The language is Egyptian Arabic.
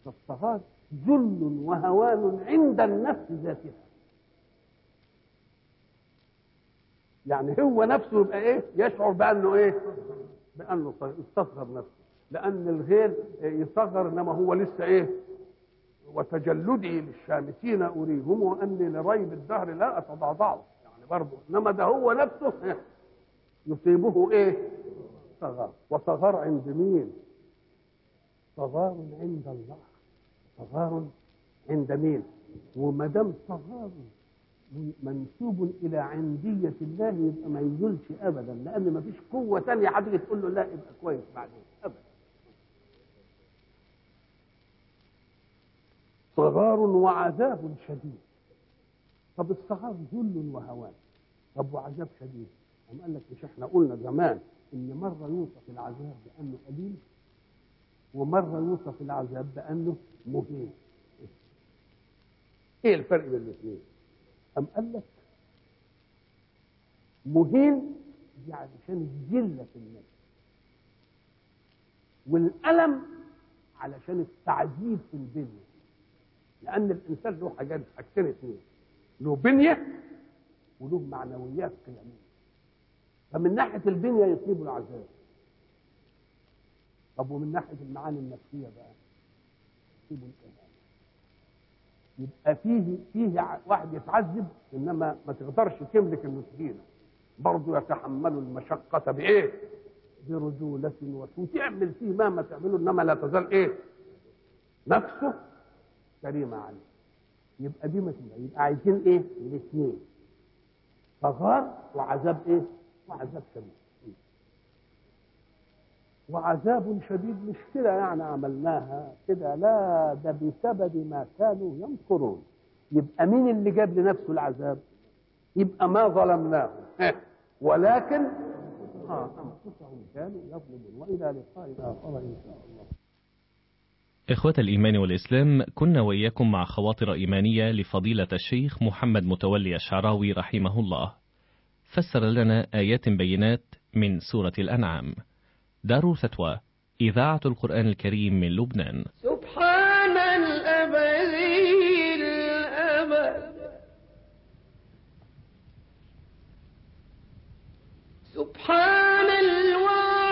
فالصغار ذل وهوان عند النفس ذاتها يعني هو نفسه يبقى ايه يشعر بانه ايه بانه استصغر نفسه لان الغير يصغر انما هو لسه ايه وتجلدي للشامتين اريهم واني لريب الدهر لا اتضعضعه يعني برضه انما ده هو نفسه إيه؟ يصيبه ايه صغار وصغار عند مين صغار عند الله صغار عند مين وما دام صغار منسوب الى عنديه الله يبقى ما يزولش ابدا لان ما فيش قوه ثانيه هتيجي تقول له لا يبقى كويس بعدين ابدا صغار وعذاب شديد طب الصغار ذل وهوان طب وعذاب شديد قام قال لك مش احنا قلنا زمان ان مره يوصف العذاب بانه قليل ومره يوصف العذاب بانه مهين ايه الفرق بين الاثنين أم قال لك مهين دي علشان الذلة في النفس والألم علشان التعذيب في البنية لأن الإنسان له حاجات حاجتين اثنين له بنية وله معنويات قيمية فمن ناحية البنية يصيب العذاب طب ومن ناحية المعاني النفسية بقى يصيب الإهانة يبقى فيه فيه واحد يتعذب انما ما تقدرش تملك انه تهينه برضه يتحمل المشقة بإيه؟ برجولة وتعمل فيه مهما تعمله إنما لا تزال إيه؟ نفسه كريمة عليه يبقى دي مثل يبقى عايزين إيه؟ الاثنين صغار وعذاب إيه؟ وعذاب شديد وعذاب شديد مش كده يعني عملناها كده لا ده بسبب ما كانوا يمكرون يبقى مين اللي جاب لنفسه العذاب يبقى ما ظلمناه ولكن آه أنفسهم كانوا يظلمون وإلى لقاء آخر إن شاء الله إخوة الإيمان والإسلام كنا وإياكم مع خواطر إيمانية لفضيلة الشيخ محمد متولي الشعراوي رحمه الله فسر لنا آيات بينات من سورة الأنعام دار فتوى إذاعة القرآن الكريم من لبنان